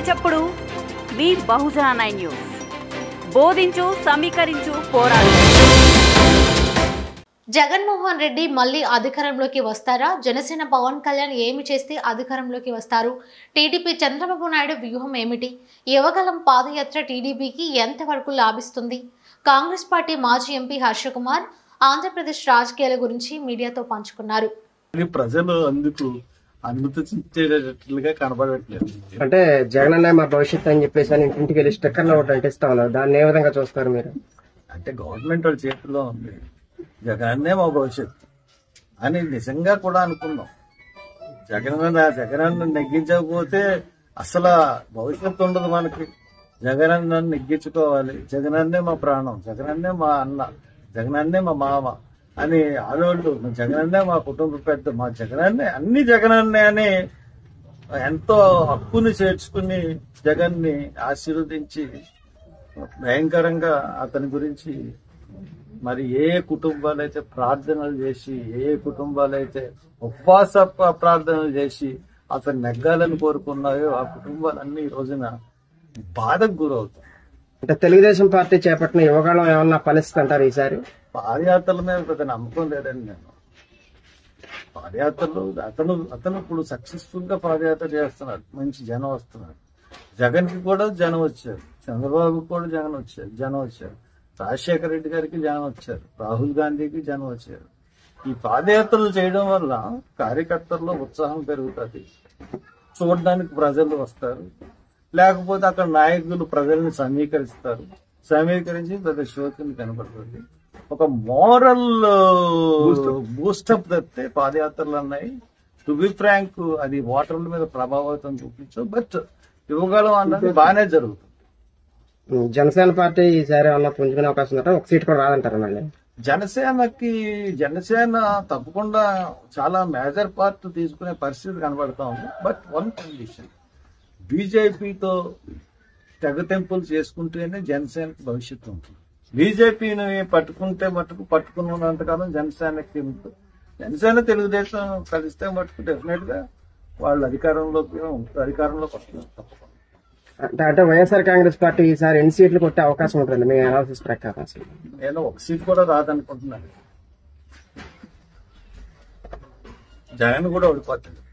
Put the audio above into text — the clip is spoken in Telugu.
చప్పుడు మీ బహుజన నైన్ న్యూస్ బోధించు సమీకరించు పోరాడు జగన్మోహన్ రెడ్డి మళ్ళీ అధికారంలోకి వస్తారా జనసేన పవన్ కళ్యాణ్ ఏమి చేస్తే అధికారంలోకి వస్తారు టీడీపీ చంద్రబాబు నాయుడు వ్యూహం ఏమిటి యువగలం పాదయాత్ర టీడీపీకి ఎంతవరకు లాభిస్తుంది కాంగ్రెస్ పార్టీ మాజీ ఎంపీ హర్షకుమార్ ఆంధ్రప్రదేశ్ రాజకీయాల గురించి మీడియాతో పంచుకున్నారు కానీ ప్రజలు అందుకు అనుమతించేటట్లుగా కనబడట్లేదు అంటే జగన్ అన్న మా భవిష్యత్తు అని చెప్పేసి అని ఇంటింటికి వెళ్ళి స్టిక్కర్లు ఒకటి అంటిస్తా ఉన్నారు దాన్ని ఏ విధంగా చూస్తారు మీరు అంటే గవర్నమెంట్ వాళ్ళ చేతిలో ఉంది జగనన్నే మా భవిష్యత్తు అని నిజంగా కూడా అనుకున్నాం జగన్ జగనన్న నెగ్గించకపోతే అసలు భవిష్యత్తు ఉండదు మనకి జగనన్న నెగ్గించుకోవాలి జగనన్నే మా ప్రాణం జగనన్నే మా అన్న జగనన్నే మా మామ అని ఆడవాళ్ళు జగనన్నే మా కుటుంబ పెద్ద మా జగనన్నే అన్ని జగనన్నే అని ఎంతో హక్కుని చేర్చుకుని జగన్ని ఆశీర్వదించి భయంకరంగా అతని గురించి మరి ఏ కుటుంబాలు అయితే ప్రార్థనలు చేసి ఏ కుటుంబాలు అయితే ఉపవాస ప- ప్రార్థనలు చేసి అతను నెగ్గాలని కోరుకున్నాయో ఆ కుటుంబాలన్నీ ఈ రోజున బాధకు గురవుతాయి అంటే తెలుగుదేశం పార్టీ చేపట్టిన యువగాళం ఏమన్నా ఫలిస్తుంది అంటారు ఈసారి పాదయాత్రల మీద పెద్ద నమ్మకం లేదండి నేను పాదయాత్రలు అతను అతను ఇప్పుడు సక్సెస్ఫుల్ గా పాదయాత్ర చేస్తున్నాడు మంచి జనం వస్తున్నాడు జగన్ కి కూడా జనం వచ్చారు చంద్రబాబు కూడా జగన్ వచ్చారు జనం వచ్చారు రాజశేఖర రెడ్డి గారికి జనం వచ్చారు రాహుల్ గాంధీకి జనం వచ్చారు ఈ పాదయాత్రలు చేయడం వల్ల కార్యకర్తల్లో ఉత్సాహం పెరుగుతుంది చూడడానికి ప్రజలు వస్తారు లేకపోతే అక్కడ నాయకులు ప్రజల్ని సమీకరిస్తారు సమీకరించి పెద్ద శోకం కనబడుతుంది ఒక మోరల్ బూస్టప్ తప్పితే పాదయాత్రలు అన్నాయి టు బి ఫ్రాంక్ అది ఓటర్ల మీద ప్రభావితం చూపించు బట్ యువగలం అన్నది బాగానే జరుగుతుంది ఉమ్, జనసేన పార్టీ ఈసారి ఏమన్నా పుంజుకునే అవకాశం ఉందంటే ఒక సీట్ కూడా రాదంటారు మళ్ళీ జనసేనకి జనసేన తప్పకుండా చాలా మేజర్ పార్ట్ తీసుకునే పరిస్థితి కనబడతా ఉంది బట్ వన్ కండిషన్ బీజేపీతో తెగతెంపులు చేసుకుంటేనే జనసేనకి భవిష్యత్తు ఉంటుంది బీజేపీని పట్టుకుంటే మటుకు పట్టుకున్నంతకాలం జనసేనకి ఉంటుంది. జనసేన తెలుగుదేశం కలిస్తే మటుకు డెఫినెట్ గా వాళ్ళు అధికారంలోకి అధికారంలోకి వస్తున్నారు తప్పకుండా అంటే అంటే వైఎస్ఆర్ కాంగ్రెస్ పార్టీ ఈసారి ఎన్ని సీట్లు కొట్టే అవకాశం ఉంటుంది మీ అనాలిసిస్ ప్రకారం అసలు నేను ఒక సీట్ కూడా రాదనుకుంటున్నాను జగన్ కూడా ఓడిపోతుంది